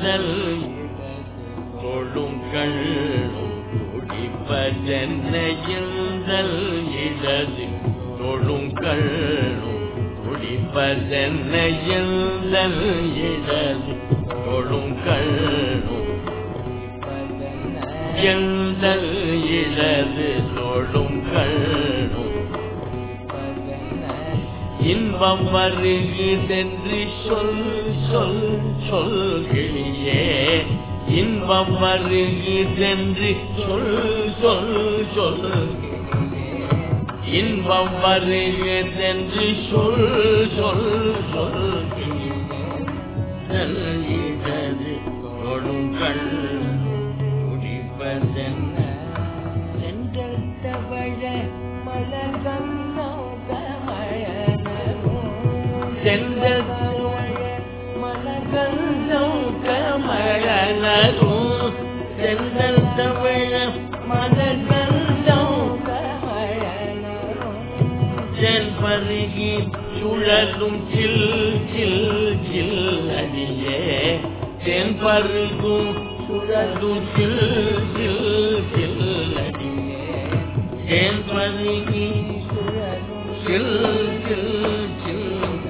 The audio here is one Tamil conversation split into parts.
எந்தல் தொழும் கண்ணும் துடிப்பதென்ன எந்தல் இடது தொழும் கண்ணும் துடிப்பதென்ன எந்தல் இடது தொழும் கண்ணும் எந்தல் இடது தொழும் கண்ணும் இன்பம் வருகிறதென்று சொல் சொல் சொல்கிறியே இன்பம் வருகிறதென்று சொல் சொல் சொல் இன்பம் வருகிறதென்று சொல் சொல் சொல்கிறது கொடுங்கள் குடிப்பதென்ன சென்றல் தவழ மலர்கந்தம் செந்தல் மலர்கந்தம் கமலனரும் செந்தல் தவிழ மலர்கந்தம் சென்பருகி சுழலும் சில் சில் சில் அடியே தென்பருகும் சுழலும் சில் சில் சில் அடியே தென்பருகி சில் சில் சில்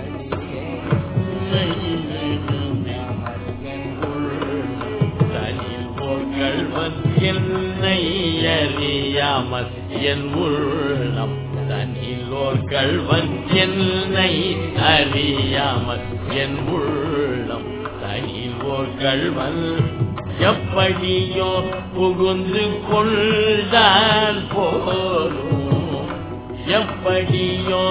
தனில் போர்கள்வன் என்னை அறியாமல் என் உள்ளம் தனிலோர் கள்வன் என்னை அறியாமல் என் உள்ளம் தனிலோர் கள்வன் எப்படியோ புகுந்து கொண்டான் போலும் எப்படியோ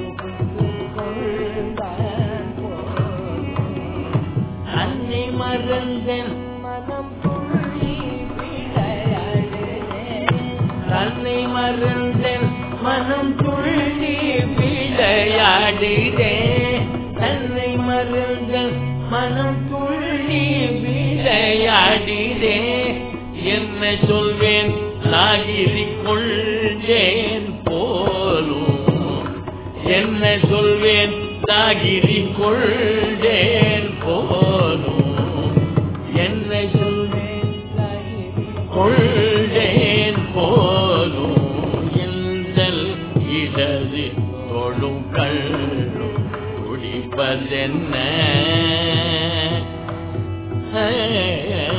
அன்னை மறந்தன் மனம் துள்ளி விளையாடுதே தன்னை மறந்தன் மனம் துள்ளி விளையாடுதே தன்னை மறந்தன் மனம் துள்ளி விளையாடிதே என்ன சொல்வேன் லாகிரி கொள்வேன் போலும் என்ன சொல்வேன் லாகிரி கொள்வேன் போலும் என்ன சொல்வேன் கொள்வேன் போலும் எந்தல் இடது தொழும் கள்ளும் குடிப்பதென்ன